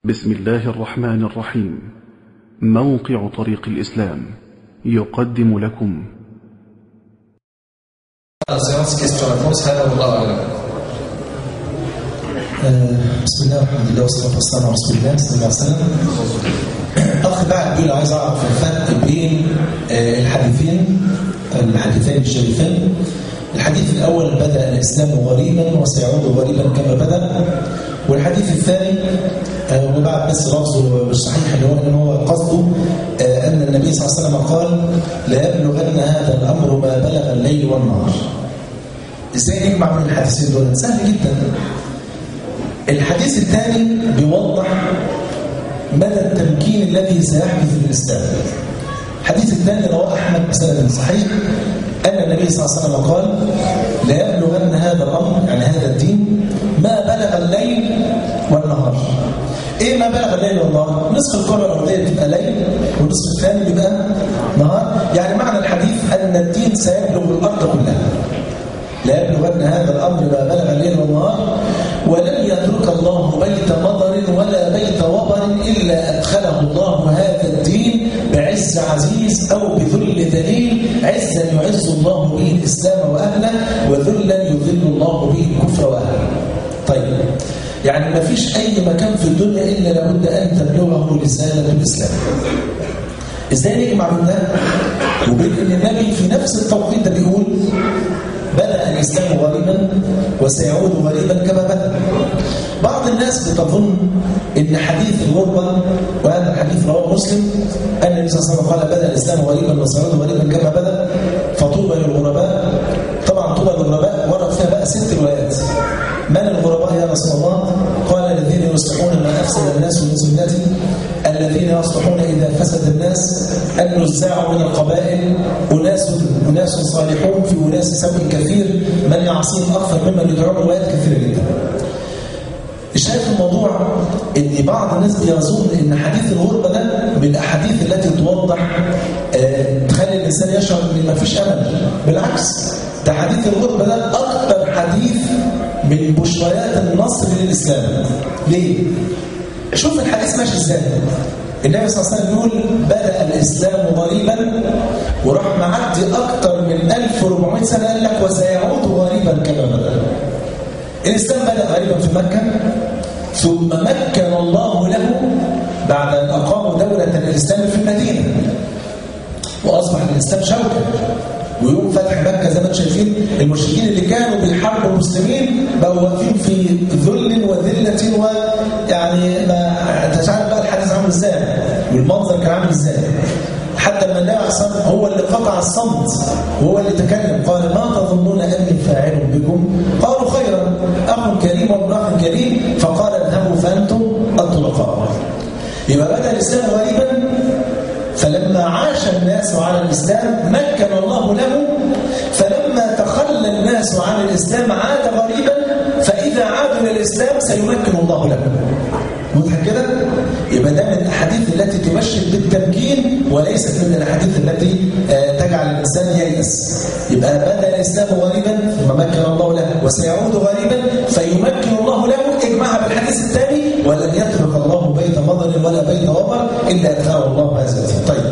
بسم الله الرحمن الرحيم موقع طريق الإسلام يقدم لكم séance question-réponse هذا والله أعلم بسم الله والحمد لله والصلاة والسلام على رسول الله صلى الله عليه وسلم أخ بعد بيقول عايز أعرف الفرق بين آه، الحديثين الحديثين الشريفين الحديث الأول بدأ الإسلام غريبا وسيعود غريبا كما بدأ والحديث الثاني آه، وبعد بس لفظه مش صحيح اللي هو ان هو قصده آه، ان النبي صلى الله عليه وسلم قال لا يبلغن هذا الامر ما بلغ الليل والنهار ازاي نجمع بين الحديثين دول سهل جدا الحديث الثاني بيوضح مدى التمكين الذي سيحدث في الإسلام الحديث الثاني رواه أحمد بسند صحيح أن النبي صلى الله عليه وسلم قال لا يبلغن هذا الأمر يعني هذا الدين ما بلغ الليل والنهار إيه ما بلغ الليل والنهار؟ نصف الكرة الأرضية تبقى ليل والنصف الثاني بيبقى نهار يعني معنى الحديث أن الدين سيبلغ الأرض كلها لا يبلغن هذا الأمر ما بلغ الليل والنهار ولن يترك الله بيت مضر ولا بيت وبر إلا أدخله الله هذا الدين بعز عزيز أو بذل ذليل عزا يعز الله به الإسلام وأهله وذلا يذل الله به الكفر وأهله طيب يعني ما فيش أي مكان في الدنيا إلا لابد أن تبلغه رسالة الإسلام إزاي نجمع بين ده وبين أن النبي في نفس التوقيت ده بيقول بدأ الإسلام غريبا وسيعود غريبا كما بدأ بعض الناس بتظن ان حديث الغربة وهذا الحديث رواه مسلم أن النبي صلى الله عليه وسلم قال بدأ الإسلام غريبا وسيعود غريبا كما بدأ فطوبى للغرباء طبعا طوبى للغرباء ورد فيها بقى ست روايات من الغرباء يا رسول الله قال الذين يصلحون ما أفسد الناس من سنتي الذين يصلحون إذا فسد الناس النزاع من القبائل أناس أناس صالحون في أناس سوء كثير من يعصيهم أكثر ممن يدعون روايات كثيرة جدا الشاهد في الموضوع ان بعض الناس بيظن ان حديث الغربة ده من الاحاديث التي توضح آه تخلي الانسان يشعر ان ما فيش امل بالعكس ده حديث الغربة ده اكثر حديث من بشريات النصر للاسلام ليه؟ شوف الحديث ماشي ازاي النبي صلى الله عليه وسلم يقول بدأ الإسلام غريبا وراح معدي أكثر من 1400 سنة قال لك وسيعود غريبا كما بدأ الإسلام بدأ غريبا في مكة ثم مكن الله له بعد أن أقاموا دولة الإسلام في المدينة وأصبح الإسلام شوكة ويوم فتح مكة زي ما انتم شايفين المشركين اللي كانوا بيحاربوا المسلمين بقوا واقفين في ذل وذلة ويعني ما انت عارف بقى الحديث عامل ازاي والمنظر كان عامل ازاي حتى لما النبي عليه الصلاه والسلام هو اللي قطع الصمت وهو اللي تكلم قال ما تظنون اني فاعل بكم قالوا خيرا اخ كريم وابن اخ كريم فقال اذهبوا فانتم الطلقاء يبقى بدا الاسلام غريبا فلما عاش الناس على الإسلام مكن الله له فلما تخلى الناس عن الإسلام عاد غريبا فإذا عادوا إلى الإسلام سيمكن الله له واضح كده؟ يبقى ده من الأحاديث التي تبشر بالتمكين وليست من الأحاديث التي تجعل الإنسان ييأس يبقى بدأ الإسلام غريبا ثم مكن الله له وسيعود غريبا فيمكن الله له اجمعها بالحديث الثاني ولن يترك الله بيت مضر ولا بيت وبر إلا أدخله الله هذا الدين طيب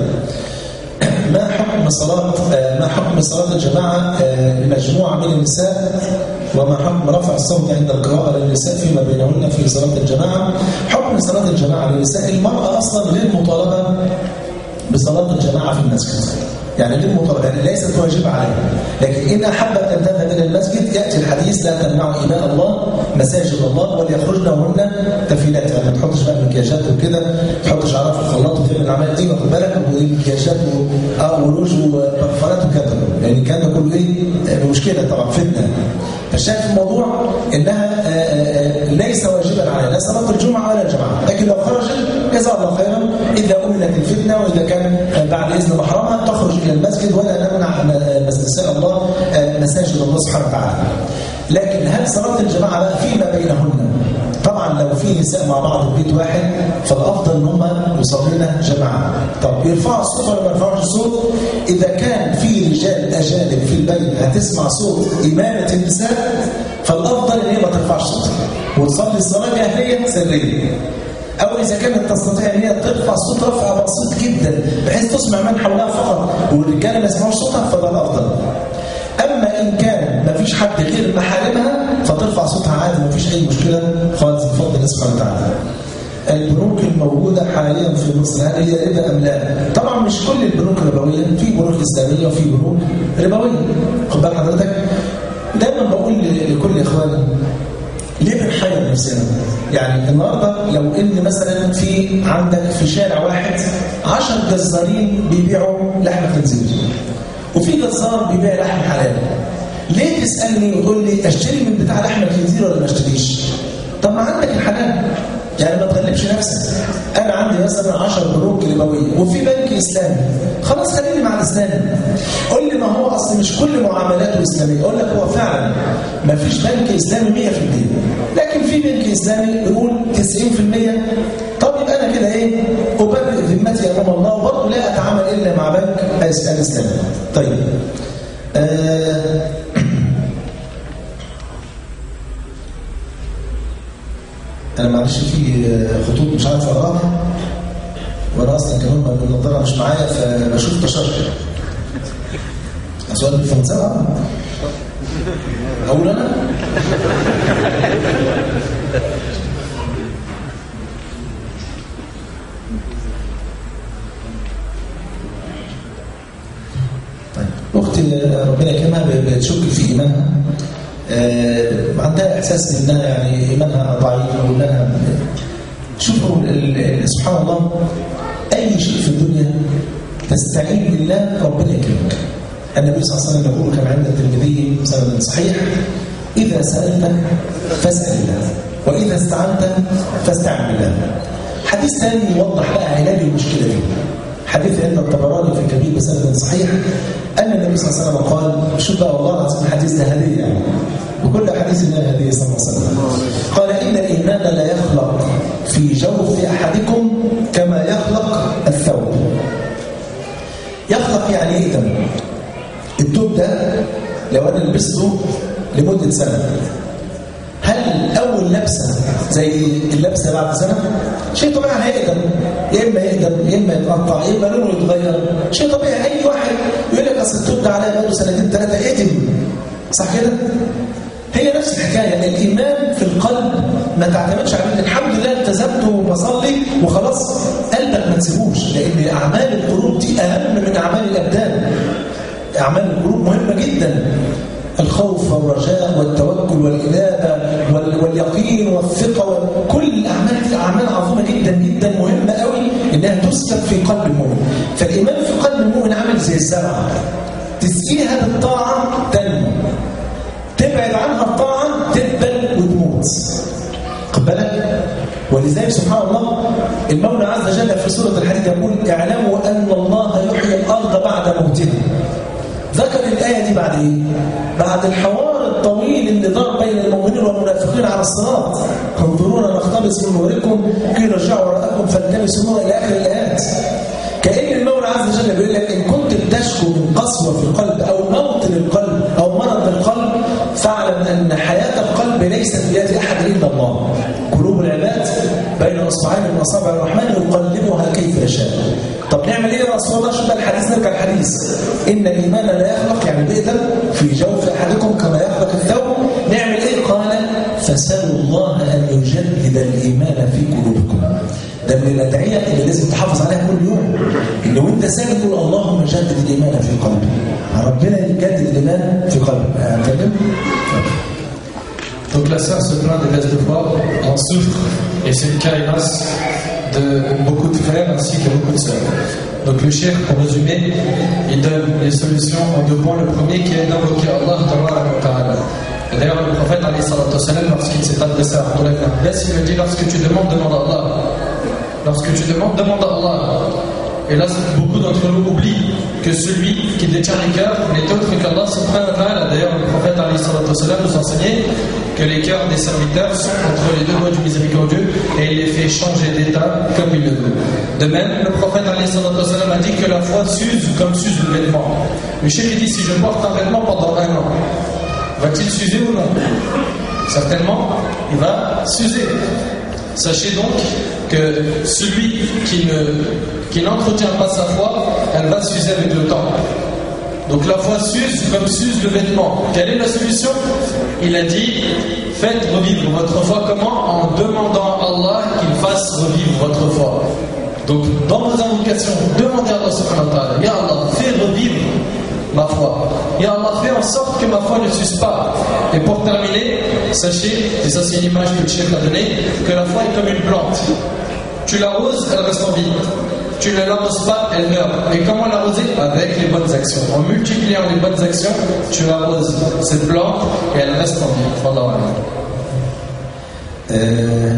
ما حكم صلاة ما حكم صلاة الجماعة لمجموعة من النساء وما حكم رفع الصوت عند القراءة للنساء فيما بينهن في صلاة الجماعة حكم صلاة الجماعة للنساء المرأة أصلا غير مطالبة بصلاة الجماعة في المسجد يعني غير مطالبة يعني ليست واجبة عليها لكن إن أحبت أن تذهب إلى المسجد يأتي الحديث لا تمنعوا إماء الله مساجد الله وليخرجن وهن تفيلات يعني ما تحطش بقى مكياجات وكده ما تحطش عرف الخلاط وفين العمليات دي واخد بالك ومكياجات وروج وبرفانات وكده يعني كان ده كله ايه مشكله طبعا فتنه فالشاهد في الموضوع انها ليس واجبا عليها لا صلاه الجمعه ولا الجماعه لكن لو خرجت جزاها الله خيرا اذا امنت الفتنه واذا كان بعد اذن محرمها تخرج الى المسجد ولا نمنع نساء الله مساجد الله سبحانه وتعالى لكن هل صلاه الجماعه بقى فيما بينهن طبعا لو في نساء مع بعض في بيت واحد فالافضل ان هم يصلين جماعه طب يرفعوا الصوت ولا ما يرفعوش الصوت اذا كان في رجال اجانب في البيت هتسمع صوت امامه النساء فالافضل ان هي ما ترفعش صوتها وتصلي الصلاه باهليه سريه أو إذا كانت تستطيع أن هي ترفع صوت رفع بسيط جدا بحيث تسمع من حولها فقط والرجالة ما يسمعوش صوتها فده الأفضل أما إن كان ما فيش حد غير محارمها فترفع صوتها عادي ما فيش أي مشكلة خالص بفضل الله سبحانه وتعالى البنوك الموجودة حاليا في مصر هل هي ربا أم لا؟ طبعا مش كل البنوك ربوية في بنوك إسلامية وفي بنوك ربوية خد بال حضرتك دايما بقول لكل إخواني ليه بنحير نفسنا؟ يعني النهارده لو ان مثلا في عندك في شارع واحد 10 جزارين بيبيعوا لحم خنزير وفي جزار بيبيع لحم حلال ليه تسالني وتقول لي اشتري من بتاع لحم الخنزير ولا ما اشتريش؟ طب ما عندك الحلال يعني ما تغلبش نفسك انا عندي مثلا 10 بنوك ربويه وفي بنك اسلامي خلاص خليني مع الاسلامي قول لي ما هو اصل مش كل معاملاته اسلاميه اقول لك هو فعلا ما فيش بنك اسلامي 100% لكن في بنك اسلامي يقول 90% طب يبقى انا كده ايه ابرئ ذمتي امام الله وبرضه لا اتعامل الا مع بنك الاسلامي طيب آه انا معلش في خطوط مش عارف اقراها وانا اصلا كمان النضاره مش معايا فبشوف تشرح سؤال بالفرنساوي اقول انا طيب اختي ربنا يكرمها بتشك في ايمانها آه عندها احساس انها يعني ايمانها ضعيف وانها شوفوا سبحان الله اي شيء في الدنيا تستعين بالله ربنا يكرمك النبي صلى الله عليه وسلم يقول كما عند الترمذي سند صحيح اذا سالت فاسال الله واذا استعنت فاستعن بالله حديث ثاني يوضح بقى علاج المشكله دي حديث عند الطبراني في الكبير بسند صحيح ان النبي صلى الله عليه وسلم قال شوف بقى والله العظيم الحديث ده هديه يعني وكل حديث الله هديه صلى الله عليه وسلم قال ان الايمان لا يخلق في جوف احدكم كما يخلق الثوب يخلق يعني ايه ده الثوب ده لو انا لبسته لمده سنه هل اول لبسه زي اللبسه بعد سنه شيء طبيعي هيقدم يا اما يقدم يا اما يتقطع يا اما لونه يتغير شيء طبيعي اي واحد يقول لك اصل الثوب ده عليا بقاله سنتين ثلاثه ادم صح كده هي نفس الحكايه الايمان في القلب ما تعتمدش على الحمد لله التزمت وبصلي وخلاص قلبك ما تسيبوش لان اعمال القلوب دي اهم من اعمال الابدان اعمال القلوب مهمه جدا الخوف والرجاء والتوكل والإنابة واليقين والثقة كل الأعمال دي أعمال عظيمة جدا جدا مهمة قوي إنها تسكب في قلب المؤمن فالإيمان في قلب المؤمن عامل زي الزرعة تسقيها بالطاعة تنمو تبعد عنها الطاعة تدبل وتموت خد بالك ولذلك سبحان الله المولى عز وجل في سورة الحديث يقول اعلموا أن الله يحيي الأرض بعد موتها ذكر الآية دي بعد إيه؟ بعد الحوار الطويل اللي دار بين المؤمنين والمنافقين على الصراط انظرونا نقتبس من نوركم قيل ارجعوا وراءكم فالتمسوا نور إلى آخر الآيات كأن المولى عز وجل بيقول لك إن كنت بتشكو من قسوة في القلب أو موت للقلب أو مرض للقلب فاعلم أن حياة القلب ليست بيد أحد إلا الله قلوب العباد بين أصبعين من أصابع الرحمن يقلبها كيف يشاء طب نعمل ايه يا رسول الله شوف الحديث نرجع الحديث ان الايمان لا يخلق يعني بيقدر في جوف احدكم كما يخلق الثوب نعمل ايه قال فسالوا الله ان يجدد الايمان في قلوبكم ده من الادعيه اللي لازم تحافظ عليها كل يوم اللي وانت ساجد تقول اللهم جدد الايمان في قلبي ربنا يجدد الايمان في قلبي هتكلم Donc la sœur se plaint des baisses de foi, en souffre, et c'est le cas hélas de beaucoup de frères ainsi que beaucoup de sœurs. Donc le cheikh, pour résumer, il donne les solutions en deux points. Le premier qui est d'invoquer Allah Ta'ala. Et D'ailleurs, le prophète, lorsqu'il s'est adressé à Abdullah ibn Abbas, il lui dit lorsque tu demandes, demande à Allah. Lorsque tu demandes, demande à Allah. Et là, beaucoup d'entre nous oublient que celui qui détient les cœurs n'est autre qu'Allah subhanahu wa ta'ala. D'ailleurs, le prophète nous enseignait que les cœurs des serviteurs sont entre les deux doigts du miséricordieux et il les fait changer d'état comme il le veut. De même, le prophète a dit que la foi s'use comme s'use le vêtement. Le chef dit si je porte un vêtement pendant un an, va-t-il s'user ou non Certainement, il va s'user. Sachez donc que que celui qui ne qui n'entretient pas sa foi, elle va s'user avec le temps. Donc la foi s'use comme s'use le vêtement. Quelle est la solution Il a dit faites revivre votre foi comment En demandant à Allah qu'il fasse revivre votre foi. Donc dans vos invocations, demandez à Allah subhanahu wa ta'ala, Ya Allah, fais revivre ma foi. Ya Allah, fais en sorte que ma foi ne s'use pas. Et pour terminer, sachez, et ça c'est une image que le chef a donnée, que la foi est comme une plante. Tu l'arroses, elle reste en vie. Tu ne l'arroses pas, elle meurt. Et comment l'arroser Avec les bonnes actions. En multipliant les bonnes actions, tu arroses cette plante et elle reste en vie. Wallahu a'lam. آه،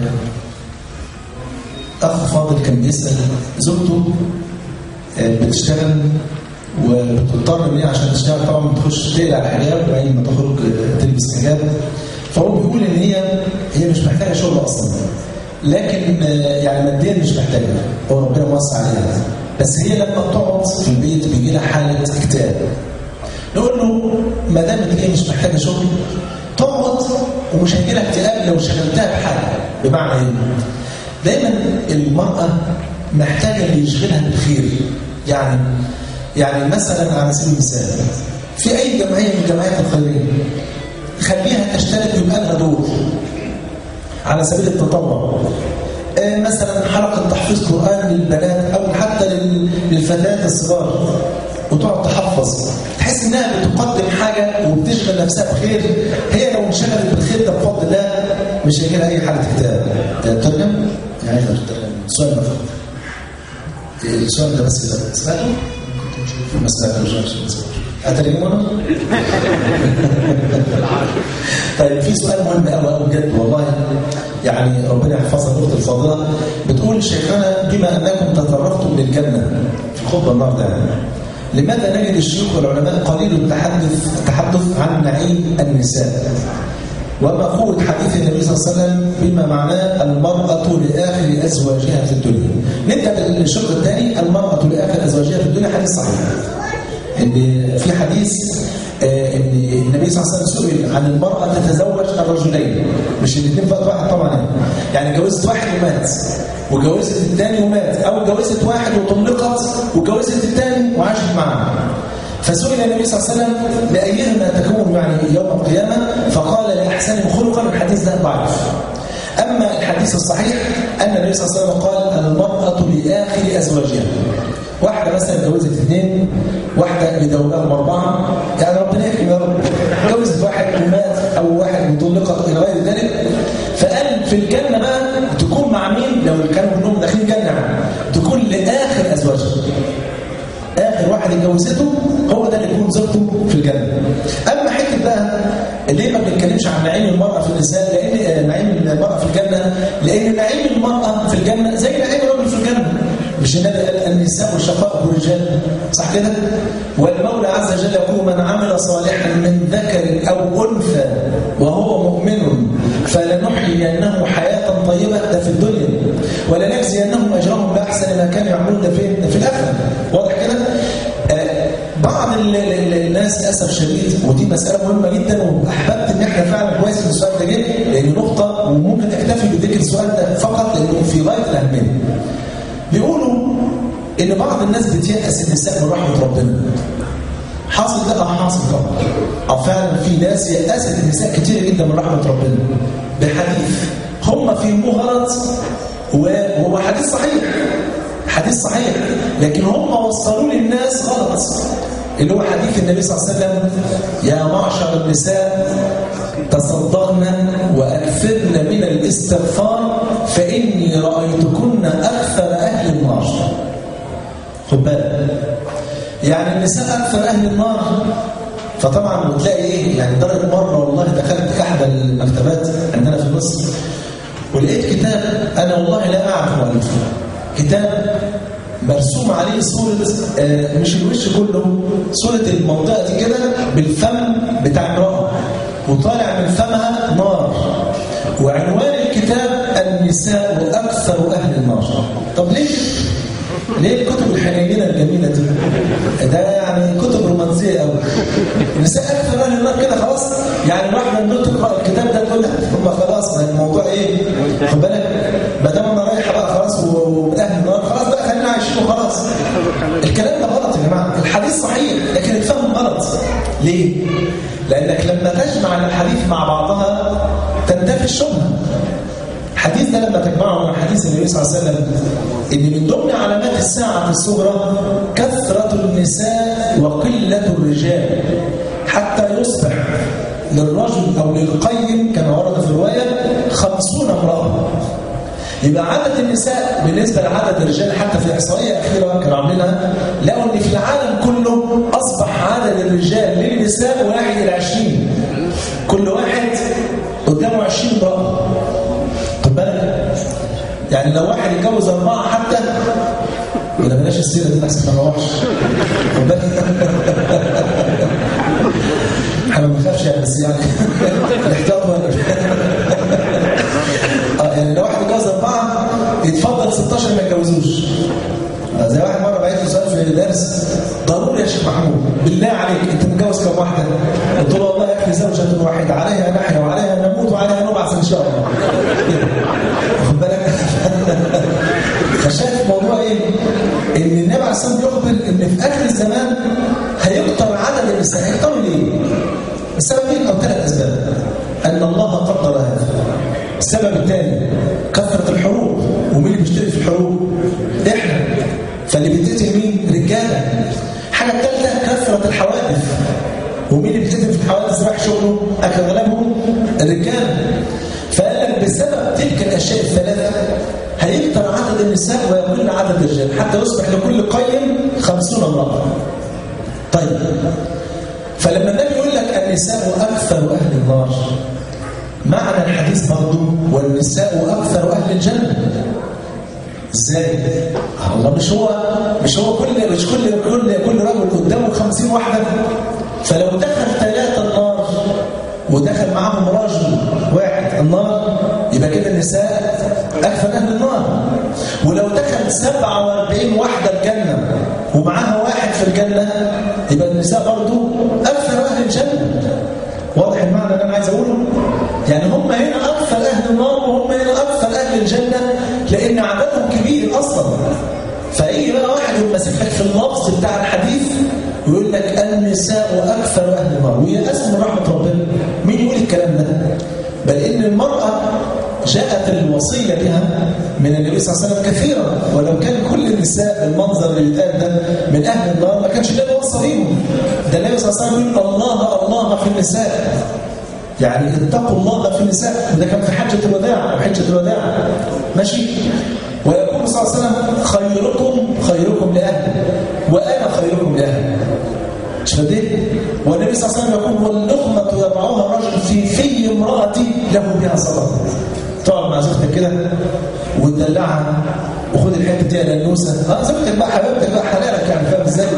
أخ فاضل كان بيسأل زوجته آه، بتشتغل وبتضطر ان هي عشان تشتغل طبعا بتخش تقلع الحجاب وبعدين ما تخرج آه، تلبس حجاب فهو بيقول ان هي هي مش محتاجه شغل اصلا لكن آه، يعني ماديا مش محتاجه هو ربنا موسع عليها بس هي لما بتقعد في البيت بيجي لها حاله اكتئاب نقول له ما دام هي مش محتاجه شغل تقعد ومش هيجي لها اكتئاب لو شغلتها بحاجه بمعنى ايه؟ دايما المراه محتاجه اللي يشغلها بالخير يعني يعني مثلا على سبيل المثال في اي جمعيه من الجمعيات الخيريه خليها تشترك ويبقى لها دور على سبيل التطوع آه، مثلا حلقه تحفيظ قران للبنات او حتى لل- للفتيات الصغار وتقعد تحفظ تحس انها بتقدم حاجه وبتشغل نفسها بخير هي لو انشغلت بالخير ده بفضل الله مش هيجي لها اي حاله اكتئاب آه، ترجم؟ يعني ترجم السؤال ده السؤال ده بس كده سمعته؟ ما سمعتوش أترجمونه؟ طيب في سؤال مهم قوي قوي بجد والله يعني ربنا يحفظها الاخت الفاضله بتقول شيخنا بما انكم تطرقتم للجنه في الخطبه النهارده يعني لماذا نجد الشيوخ والعلماء قليل التحدث التحدث عن نعيم النساء وما قوة حديث النبي صلى الله عليه وسلم بما معناه المرأة لآخر أزواجها في الدنيا نبدأ بالشق الثاني المرأة لآخر أزواجها في الدنيا حديث صحيح ان في حديث آه، ان النبي صلى الله عليه وسلم سئل عن المرأة تتزوج الرجلين مش الاثنين في وقت واحد طبعا يعني. يعني جوزت واحد ومات وجوزت الثاني ومات او جوزت واحد وطلقت وجوزت الثاني وعاشت معه فسئل النبي صلى الله عليه وسلم بأيهما تكون يعني يوم القيامة فقال لأحسنهم خلقا الحديث ده ضعيف أما الحديث الصحيح أن النبي صلى الله عليه وسلم قال المرأة لآخر أزواجها واحدة مثلا اتجوزت اثنين واحدة يدوبهم أربعة يعني ربنا يكرم يا رب جوزت واحد ومات أو واحد مطلقة إلى غير ذلك فقال في الجنة بقى تكون مع مين لو كانوا كلهم داخلين جنة تكون لآخر أزواجها اخر واحد اتجوزته هو ده اللي يكون زوجته في الجنه اما حته بقى ليه ما بنتكلمش عن نعيم المراه في النساء لان آه، نعيم المراه في الجنه لان نعيم المراه في الجنه زي نعيم الرجل في الجنه مش النبي قال النساء والشقاء الرجال صح كده والمولى عز وجل يقول من عمل صالحا من ذكر او انثى وهو مؤمن فلنحيينه حياه طيبه ده في الدنيا ولنجزينهم اجرهم باحسن ما كانوا يعملون ده فين ده في الاخره واضح كده آه، بعض ال- ال- الناس للاسف شديد ودي مساله مهمه جدا واحببت ان احنا فعلا كويس ان السؤال ده جه لان نقطه وممكن اكتفي بذكر السؤال ده فقط لانه في غايه الاهميه بيقولوا ان بعض الناس بتيأس النساء من رحمه ربنا حاصل ده اه حاصل طبعا اه فعلا في ناس يأست النساء كتير جدا من رحمه ربنا بحديث هم فهموه غلط و- وهو حديث صحيح حديث صحيح لكن هم وصلوا للناس غلط اللي هو حديث النبي صلى الله عليه وسلم يا معشر النساء تصدقن واكثرن من الاستغفار فاني رايتكن اكثر اهل النار خد بالك يعني النساء اكثر اهل النار فطبعا بتلاقي ايه يعني درجه مره والله دخلت احدى المكتبات عندنا في مصر ولقيت كتاب انا والله لا اعرف مؤلفه كتاب مرسوم عليه صورة آه، مش الوش كله صورة المنطقة دي كده بالفم بتاع امرأة وطالع من فمها نار وعنوان الكتاب النساء أكثر أهل النار طب ليه؟ ليه الكتب الحنينة الجميلة دي؟ ده يعني كتب رومانسية قوي النساء أكثر أهل النار كده خلاص يعني الواحدة من دول تقرأ الكتاب ده تقول لك هم خلاص ما الموضوع إيه؟ خد بالك ما دام أنا رايحة بقى خلاص الحديث صحيح لكن الفهم غلط ليه؟ لأنك لما تجمع الحديث مع بعضها تنتفي الشبهة الحديث ده لما تجمعه مع حديث النبي صلى الله عليه وسلم ان من ضمن علامات الساعة الصغرى كثرة النساء وقلة الرجال حتى يصبح للرجل او للقيم كما ورد في الرواية خمسون امرأة يبقى عدد النساء بالنسبة لعدد الرجال حتى في إحصائية أخيرة كانوا عاملينها لقوا إن في العالم كله أصبح عدد الرجال للنساء واحد إلى عشرين كل واحد قدامه عشرين امرأة خد بالك يعني لو واحد يتجوز أربعة حتى ولا بلاش السيرة دي أحسن ما نروحش خد بالك احنا ما بنخافش يعني بس يعني الاحتياط ولا اه يعني لو واحد اتجوز أربعة يتفضل 16 ما يتجوزوش زي واحد مرة بعت له سؤال في الدرس ضروري يا شيخ محمود بالله عليك انت متجوز كم واحدة؟ قلت له والله يا اخي زوجة واحدة عليها نحيا وعليها نموت وعليها نبعث ان شاء الله واخد بالك؟ فشايف الموضوع ايه؟ ان النبي عليه الصلاه والسلام يخبر ان في اخر الزمان هيكتر عدد النساء هيكتروا ليه؟ السببين او ثلاث اسباب ان الله قدر هذا السبب الثاني كثرة الحروب ومين اللي بيشترك في الحروب؟ احنا فاللي بيتقتل مين؟ رجاله حاجه الثالثه كثرة الحوادث ومين اللي بيتقتل في الحوادث راح شغله؟ اغلبهم الرجاله فقال لك بسبب تلك الاشياء الثلاثه هيكثر عدد النساء ويقل عدد الرجال حتى يصبح لكل قيم خمسون امرأة طيب فلما النبي يقول لك النساء أكثر أهل النار معنى الحديث برضه والنساء أكثر أهل الجنة ازاي الله مش هو مش هو كل مش كل كل كل رجل قدامه 50 واحده فلو دخل ثلاثه النار ودخل معاهم رجل واحد النار يبقى كده النساء اكثر اهل النار ولو دخل 47 واحده الجنه ومعاها واحد في الجنه يبقى النساء برضه اكثر اهل الجنه واضح المعنى اللي انا عايز اقوله يعني هم هنا اكثر اهل النار وهم هنا اكثر اهل الجنه لان عددهم كبير اصلا فاي بقى واحد يمسكك في اللفظ بتاع الحديث ويقول لك النساء اكثر اهل النار وهي اسم رحمه ربنا مين يقول الكلام ده بل ان المراه جاءت الوصيه بها من النبي صلى الله عليه وسلم كثيرا ولو كان كل النساء بالمنظر اللي بيتقال ده من اهل النار ما كانش النبي وصى بيهم ده النبي صلى الله عليه وسلم يقول الله الله في النساء يعني اتقوا الله في النساء وده كان في حجة الوداع أو حجة الوداع ماشي ويقول صلى الله عليه وسلم خيركم خيركم لأهل وأنا خيركم لأهل مش فاهم والنبي صلى الله عليه وسلم يقول واللقمة يضعها الرجل في في امرأتي له بها صلاة تقعد مع زوجتك كده وتدلعها وخد الحته دي للنوسه اه زوجتك بقى حبيبتك بقى حلالك يعني فاهم ازاي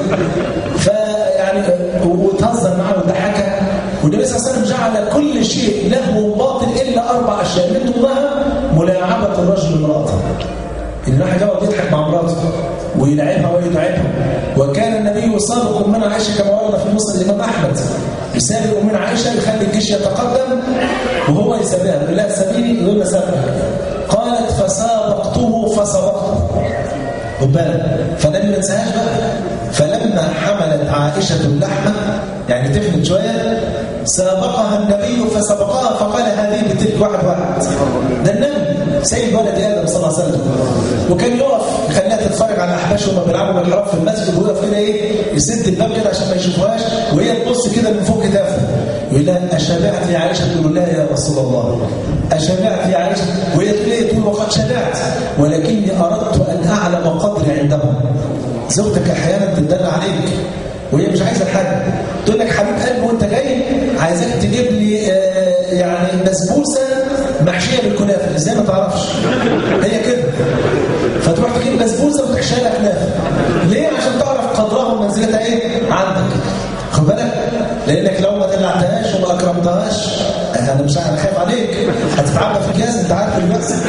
فيعني وتهزر معاها وتضحكها والنبي صلى الله عليه وسلم جعل كل شيء له باطل الا اربع اشياء من ضمنها ملاعبه الرجل امراته ان الواحد يقعد يضحك مع مراته ويلعبها ويدعبها وكان النبي يسابق من عائشه كما ورد في مسلم الامام احمد يسابق من عائشه يخلي الجيش يتقدم وهو يسابقها يقول لها سابيني يقول لها سابقك قالت فسابقته فسبقته خد بالك فالنبي ما انساهاش بقى فلما حملت عائشه اللحمه يعني تفلت شويه سابقها النبي فسبقها فقال هذه بتلك واحد واحد ده النبي سيد ولد ادم صلى الله عليه وسلم وكان يقف يخليها تتفرج على احباش وهم بيلعبوا بالحراب في المسجد ويقف كده ايه يسد الباب كده عشان ما يشوفوهاش وهي تبص كده من فوق كتافها يقول لها اشبعت يا عائشه تقول لا يا رسول الله اشبعت يا عائشه وهي تقول ايه تقول وقد شبعت ولكني اردت ان اعلم قدري عندهم زوجتك احيانا تدل عليك وهي مش عايزه حاجه تقول لك حبيب قلبي وانت جاي عايزاك تجيب لي آه يعني بسبوسه محشيه بالكنافه ازاي ما تعرفش هي كده فتروح تجيب بسبوسه وتحشيها لك كنافه ليه عشان تعرف قدرها ومنزلتها ايه عندك خد بالك لانك لو ما دلعتهاش وما اكرمتهاش انا مش انا خايف عليك هتتعبى في الجهاز انت عارف اللي بيحصل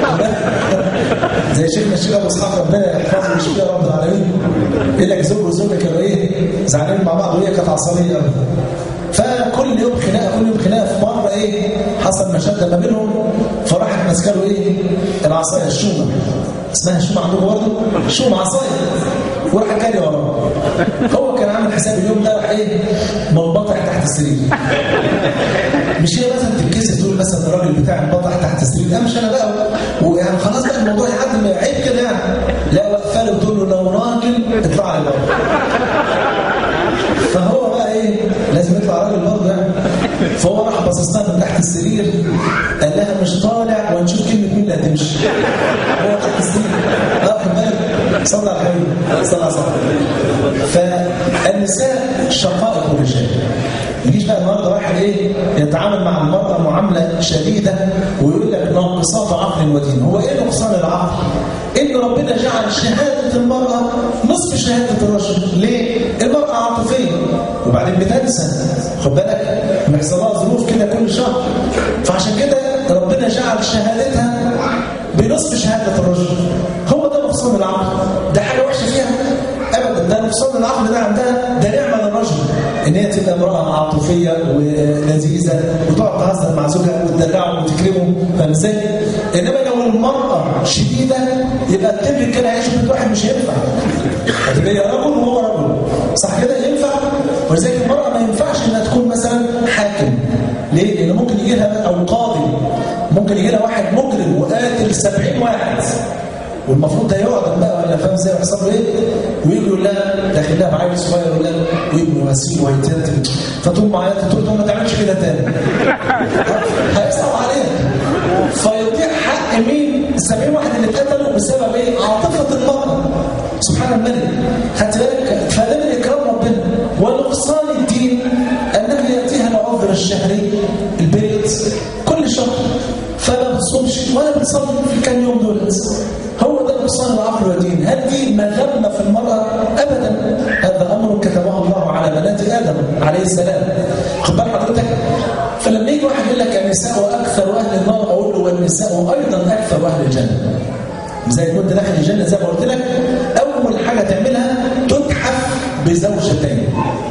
زي شيخنا الشيخ ابو اسحاق ربنا يحفظه ويشفيه يا رب العالمين يقول لك زوج وزوجه كانوا ايه زعلانين مع بعض وهي كانت عصبيه قوي فكل يوم خناقه كل يوم خناقه في مره ايه حصل مشاده ما بينهم فراحت ماسكه له ايه العصايه الشومه اسمها الشومه عندكم برضه شومه عصايه وراح جاري وراه هو كان عامل حساب اليوم ده راح ايه منبطح تحت السرير مش هي مثلا تتكسف تقول مثلا الراجل بتاع انبطح تحت السرير لا مش انا بقى ويعني خلاص بقى الموضوع يعدي ما عيب كده يعني لا واقفه له بتقول له لو راجل اطلع لي بره فهو بقى ايه لازم يطلع راجل برضه يعني فهو راح باصص لها من تحت السرير قال لها مش طالع وهنشوف كلمه مين اللي هتمشي هو تحت السرير اه خد بالك صلى على الحبيب صلى على فالنساء شقائق الرجال يجيش بقى النهارده واحد ايه يتعامل مع المراه معامله شديده ويقول لك ناقصات عقل ودين هو ايه نقصان العقل؟ ان ربنا جعل شهاده المراه نصف شهاده الرجل ليه؟ المراه عاطفيه وبعدين بتنسى خد بالك بيحصل لها ظروف كده كل شهر فعشان كده ربنا جعل شهادتها بنصف شهاده الرجل هو ده نقصان العقل ده حاجه وحشه فيها ابدا ده نقصان العقل ده عندها ده نعمه للرجل ان هي تبقى امراه عاطفيه ولذيذه وتقعد تهزر مع زوجها وتدلعه وتكرمه فاهم ازاي؟ انما لو المراه شديده يبقى التبر كده يعيش بيت واحد مش هينفع هتبقى يا رجل وهو رجل صح كده ينفع ولذلك المراه ما ينفعش انها تكون مثلا حاكم ليه؟ لان ممكن يجي لها او قاضي ممكن يجي لها واحد مجرم وقاتل 70 واحد والمفروض ده يقعد بقى ولا فاهم ازاي ويحصل له ايه ويجي يقول لها داخل لها بعيل صغير يقول لها وابنه وسيم وهيترتب فتقوم معيط تقول له ما تعملش كده تاني هيصعب عليها فيضيع حق مين ال 70 واحد اللي اتقتلوا بسبب ايه عاطفه المراه سبحان الملك خدت بالك فده من اكرام ربنا ونقصان الدين انه ياتيها العذر الشهري البيت كل شهر فما بتصومش ولا بتصلي في الكام يوم دولت هو ده نقصان العقل والدين هل دي مذمه في المراه ابدا هذا امر كتبه الله على بنات ادم عليه السلام خد بال حضرتك فلما يجي واحد يقول لك النساء اكثر اهل النار اقول له والنساء ايضا اكثر اهل الجنه زي ما انت داخل الجنه زي ما قلت لك اول حاجه تعملها تتحف بزوجتين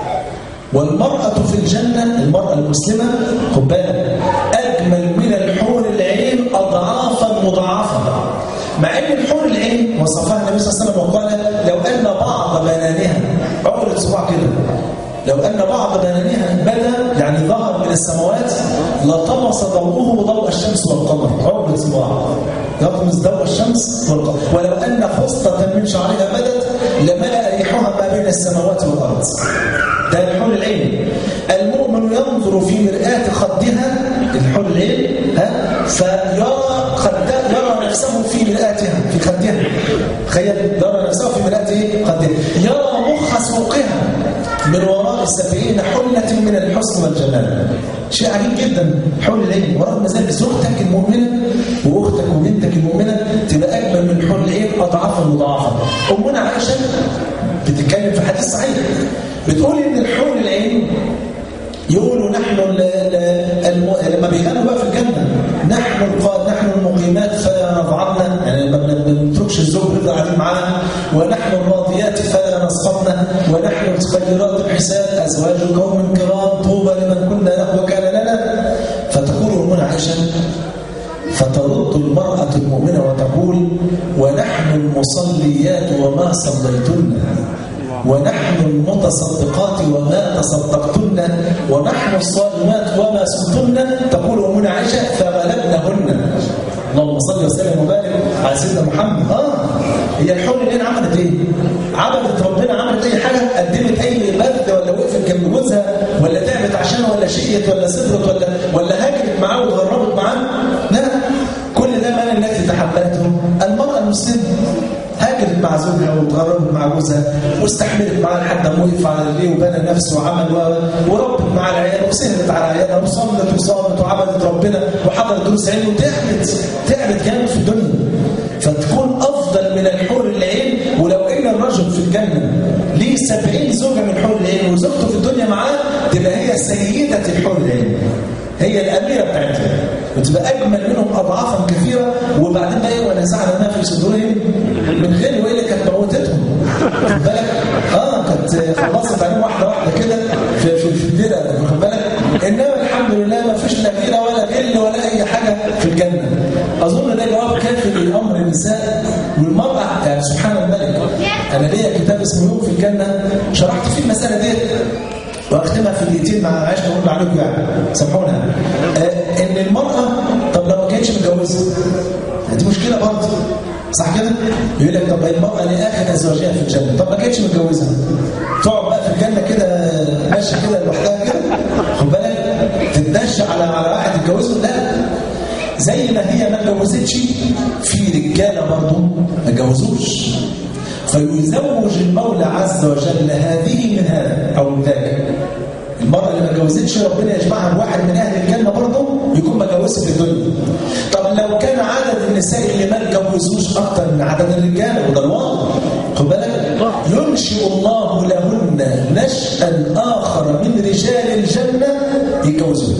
والمرأة في الجنة المرأة المسلمة خد بالك أجمل من الحور العين أضعافا مضاعفة مع أن الحور العين وصفها النبي صلى الله عليه وسلم وقال لو أن بعض بنانها عقلة صباع كده لو أن بعض بنانها بدا يعني ظهر من السماوات لطمس ضوءه ضوء الشمس والقمر عقلة صباع يطمس ضوء الشمس والقمر ولو أن خصلة من شعرها بدت لملأ ريحها ما بين السماوات والأرض ده الحور العين المؤمن ينظر في مرآة خدها الحور العين ها فيرى خدها يرى نفسه في مرآتها في خدها تخيل يرى نفسه في مرآة خدها يرى مخ سوقها من وراء السبعين حلة من الحسن والجمال شيء عجيب جدا حول العين ورغم ذلك زوجتك المؤمنة واختك وبنتك المؤمنة تبقى أجمل من حول العين أضعافا مضاعفة أمنا عائشة بتتكلم في حديث صحيح بتقول ان الحور العين يقولوا نحن ال الم... لما بيغنوا بقى في الجنه نحن القاد نحن المقيمات فلا نضعنا يعني ما بنتركش الزوج نفضل قاعدين معانا ونحن الراضيات فلا نسقطنا ونحن الخيرات الحساب ازواج قوم كرام طوبى لمن كنا له وكان لنا فتقول امنا عائشه فترد المرأة المؤمنة وتقول ونحن المصليات وما صليتن ونحن المتصدقات وما تصدقتن ونحن الصائمات وما صمتن تقول أمنا عائشة فغلبنهن اللهم صل وسلم وبارك على سيدنا محمد اه هي الحور اللي عملت ايه؟ عملت ربنا عملت اي حاجه قدمت اي بذل ولا وقفت جنب جوزها ولا تعبت عشانه ولا شقيت ولا صبرت ولا ولا هاجرت معاه واتغربت معاه لا كل ده من التي تحملته المراه المسلمه هاجرت مع زوجها وتغربت مع جوزها واستحملت معاه لحد ما وقف على رجليه وبنى نفسه وعمل وربت مع العيال وسهرت على عيالها وصلت وصامت وعبدت ربنا وحضرت دروس علم وتعبت تعبت جامد في الدنيا فتكون افضل من الحور العين ولو ان الرجل في الجنه ليه 70 زوجه من حور العين وزوجته في الدنيا معاه تبقى هي سيده الحور العين هي الاميره بتاعتها وتبقى اجمل منهم اضعافا كثيره وبعدين بقى ونزعنا ما في صدورهم من غير والا كانت موتتهم خد بالك اه كانت خلصت عليهم واحده واحده كده في في, في الديره خد بالك انما الحمد لله ما فيش لا غيره ولا غل ولا اي حاجه في الجنه اظن ده جواب كافي لامر النساء والمراه يعني سبحان الملك انا ليا كتاب اسمه يوم في الجنه شرحت فيه المساله ديت واختمها في دقيقتين مع عشان اقول عليكم يعني سامحونا آه ان المراه طب لو ما كانتش متجوزه دي مشكله برضه صح كده؟ يقول لك طب المرأة لآخر أزواجها في الجنة، طب ما كانتش متجوزة تقعد بقى في الجنة كده ماشية كده لوحدها كده خد بالك تتدش على على واحد اتجوزه لا زي ما هي ما اتجوزتش في رجالة برضه ما اتجوزوش فيزوج المولى عز وجل هذه من هذا أو من ذاك المرأة اللي ما اتجوزتش ربنا يجمعها بواحد من أهل الجنة برضه يكون متجوزها في الدنيا. طب لو كان عدد النساء اللي ما اتجوزوش أكتر من عدد الرجالة وده الواقع خد بالك ينشئ الله لهن نشأ آخر من رجال الجنة يتجوزون.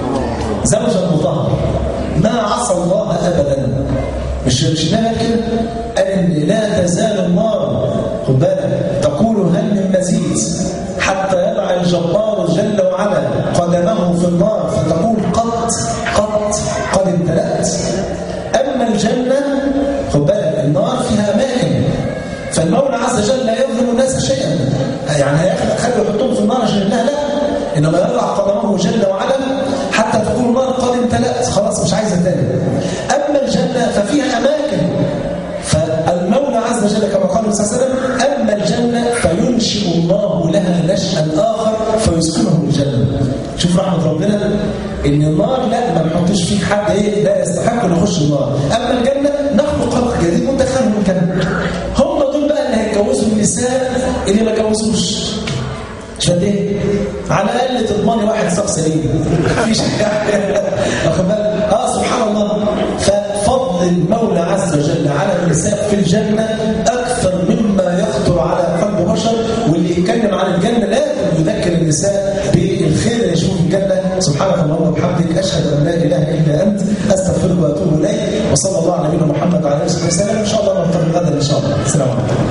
زوجا مطهر ما عصى الله أبدا مش مش كده قال ان لا تزال النار خد بالك تقول هل من مزيد حتى يضع الجبار جل وعلا قدمه في النار فتقول قد قد قد امتلأت اما الجنه خد بالك النار فيها اماكن فالمولى عز وجل لا يظلم الناس شيئا يعني هيخلوا يحطهم في النار عشان لا لا انما يضع قدمه جل وعلا حتى تقول النار قد امتلأت خلاص مش عايزه تاني اما الجنه ففيها اماكن فالمولى عز وجل كما قال النبي صلى الله عليه وسلم اما الجنه فينشئ الله لها نشأ اخر فيسكنه الجنه شوف رحمه ربنا ان النار لا ما بنحطش فيه حد ايه لا يستحق انه يخش النار اما الجنه نخلق خلق جديد وندخلهم الجنه هم دول بقى اللي هيتجوزوا النساء اللي ما اتجوزوش عشان ايه؟ على الاقل تضمني واحد شخص سليم مفيش واخد بالك؟ اه سبحان الله ففضل المولى عز وجل على النساء في الجنه اكثر مما يخطر على قلب بشر واللي يتكلم عن الجنه لازم يذكر النساء بالخير اللي يشوفه في الجنه سبحانك اللهم وبحمدك اشهد ان لا اله الا انت استغفرك واتوب اليك وصلى الله على نبينا محمد وعلى اله وصحبه وسلم ان شاء الله نلتقي غدا ان شاء الله السلام عليكم